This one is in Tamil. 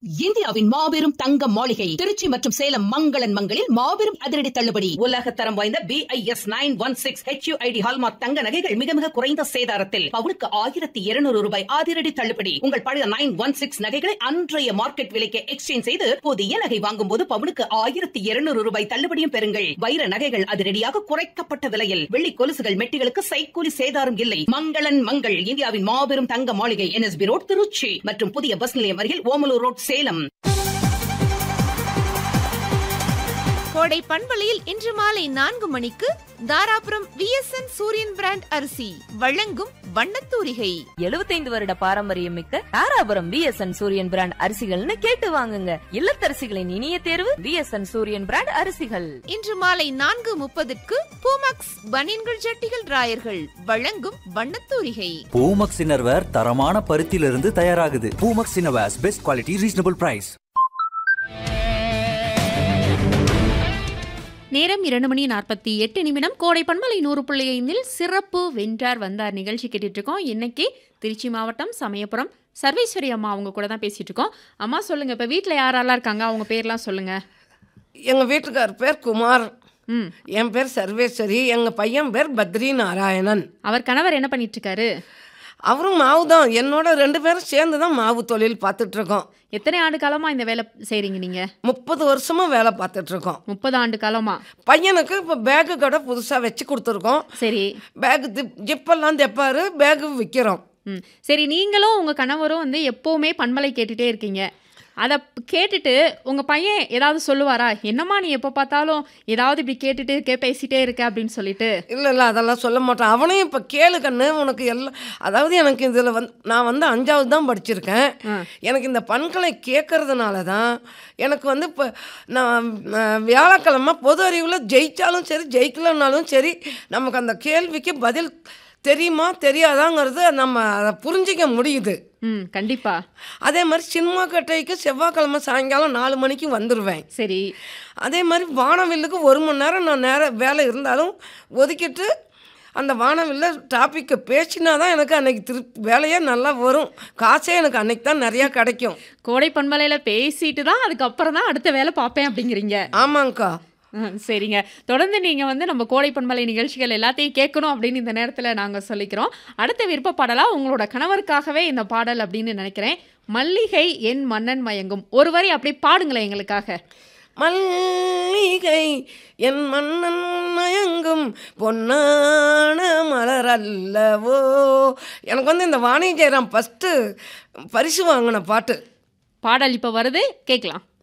இந்தியாவின் மாபெரும் தங்க மாளிகை திருச்சி மற்றும் சேலம் மங்களன் மங்களில் மாபெரும் அதிரடி தள்ளுபடி உலக தரம் வாய்ந்த B I S nine one six H ID hallmark தங்க நகைகள் மிக மிக குறைந்த சேதாரத்தில் பவுனுக்கு ஆயிரத்தி இருநூறு ரூபாய் அதிரடி தள்ளுபடி உங்கள் பழைய நைன் ஒன் சிக்ஸ் நகைகளை அன்றைய மார்க்கெட் விலைக்கு எக்ஸ்சேஞ்ச் செய்து புதிய நகை வாங்கும் போது பவுனுக்கு ஆயிரத்தி இருநூறு ரூபாய் தள்ளுபடியும் பெறுங்கள் வைர நகைகள் அதிரடியாக குறைக்கப்பட்ட விலையில் வெள்ளி கொலுசுகள் மெட்டிகளுக்கு சைக்கூலி சேதாரம் இல்லை மங்களன் மங்கள் இந்தியாவின் மாபெரும் தங்க மாளிகை என்எஸ்பி ரோட் திருச்சி மற்றும் புதிய பஸ் நிலையம் அருகில் ஓமலூர் ரோட் சேலம் கோடை பண்பலையில் இன்று மாலை நான்கு மணிக்கு தாராபுரம் விஎஸ்என் சூரியன் பிராண்ட் அரிசி வழங்கும் வண்ணத்தூரிகை 75 வருட பாரம்பரியம் மிக்க தாராபுரம் விஎஸ்என் சூரியன் பிராண்ட் அரிசிகள்னு கேட்டு வாங்குங்க இல்லத்தரசிகளின் இனிய தேர்வு விஎஸ்என் சூரியன் பிராண்ட் அரிசிகள் இன்று மாலை நான்கு முப்பதுக்கு பூமாக்ஸ் பனியன்கள் ஜட்டிகள் ராயர்கள் வழங்கும் வண்ணத்தூரிகை பூமக்ஸ் இன்னர்வேர் தரமான பருத்தியிலிருந்து தயாராகுது Poomex innerwears best quality reasonable price நேரம் இரண்டு மணி நாற்பத்தி எட்டு நிமிடம் கோடை பண்பலை நூறு புள்ளி ஐந்தில் சிறப்பு வென்றார் வந்தார் நிகழ்ச்சி கேட்டுட்டு இருக்கோம் இன்னைக்கு திருச்சி மாவட்டம் சமயபுரம் சர்வேஸ்வரி அம்மா அவங்க கூட தான் பேசிட்டு இருக்கோம் அம்மா சொல்லுங்க இப்ப வீட்டில் யாரெல்லாம் இருக்காங்க அவங்க பேர்லாம் சொல்லுங்க எங்கள் வீட்டுக்கார் பேர் குமார் ம் என் பேர் சர்வேஸ்வரி எங்கள் பையன் பேர் பத்ரி நாராயணன் அவர் கணவர் என்ன பண்ணிட்டு இருக்காரு அவரும் மாவு தான் என்னோட ரெண்டு பேரும் சேர்ந்து தான் மாவு தொழில் பார்த்துட்டு இருக்கோம் எத்தனை ஆண்டு காலமா இந்த வேலை செய்றீங்க நீங்க முப்பது வருஷமாக வேலை பார்த்துட்டு இருக்கோம் முப்பது ஆண்டு காலமா பையனுக்கு இப்போ பேகு கடை புதுசாக வச்சு கொடுத்துருக்கோம் சரி பேகு ஜிப் ஜிப்பெல்லாம் தைப்பாரு பேகு விற்கிறோம் ம் சரி நீங்களும் உங்க கணவரும் வந்து எப்பவுமே பண்பலை கேட்டுட்டே இருக்கீங்க அதை கேட்டுட்டு உங்க பையன் ஏதாவது சொல்லுவாரா என்னம்மா நீ எப்போ பார்த்தாலும் ஏதாவது இப்படி கேட்டுட்டு இருக்கே பேசிட்டே இருக்க அப்படின்னு சொல்லிட்டு இல்லை இல்லை அதெல்லாம் சொல்ல மாட்டான் அவனையும் இப்போ கேளு கண்ணு உனக்கு எல்லாம் அதாவது எனக்கு இதில் வந்து நான் வந்து அஞ்சாவது தான் படிச்சிருக்கேன் எனக்கு இந்த பண்களை கேட்கறதுனால தான் எனக்கு வந்து இப்போ நான் அஹ், வியாழக்கிழமை பொது அறிவில் ஜெயித்தாலும் சரி ஜெயிக்கலனாலும் சரி நமக்கு அந்த கேள்விக்கு பதில் தெரியுமா தெரியாதாங்கிறது நம்ம அதை புரிஞ்சிக்க முடியுது ம் கண்டிப்பா அதே மாதிரி சினிமா கட்டைக்கு செவ்வாய்க்கிழமை சாயங்காலம் நாலு மணிக்கு வந்துடுவேன் சரி அதே மாதிரி வானவில்லுக்கு ஒரு மணி நேரம் நான் நேரம் வேலை இருந்தாலும் ஒதுக்கிட்டு அந்த வானவில்ல டாப்பிக்கை பேசினா தான் எனக்கு அன்னைக்கு திரு வேலையே நல்லா வரும் காசே எனக்கு அன்னைக்கு தான் நிறையா கிடைக்கும் கோடை பண்பலையில் பேசிட்டு தான் அதுக்கப்புறம் தான் அடுத்த வேலை பார்ப்பேன் அப்படிங்கிறீங்க ஆமாங்க்கா ம், சரிங்க தொடர்ந்து நீங்கள் வந்து நம்ம கோடை பண்பலை நிகழ்ச்சிகள் எல்லாத்தையும் கேட்கணும் அப்படின்னு இந்த நேரத்தில் நாங்கள் சொல்லிக்கிறோம் அடுத்த விருப்ப பாடலாக உங்களோட கணவருக்காகவே இந்த பாடல் அப்படின்னு நினைக்கிறேன் மல்லிகை என் மன்னன் மயங்கும் ஒரு வரி அப்படியே பாடுங்களேன் எங்களுக்காக மல்லிகை என் மன்னன் மயங்கும் பொன்னான மலர் அல்லவோ எனக்கு வந்து இந்த வாணி ஜெயராம் ஃபஸ்ட்டு பரிசு வாங்கின பாட்டு பாடல் இப்போ வருது கேட்கலாம்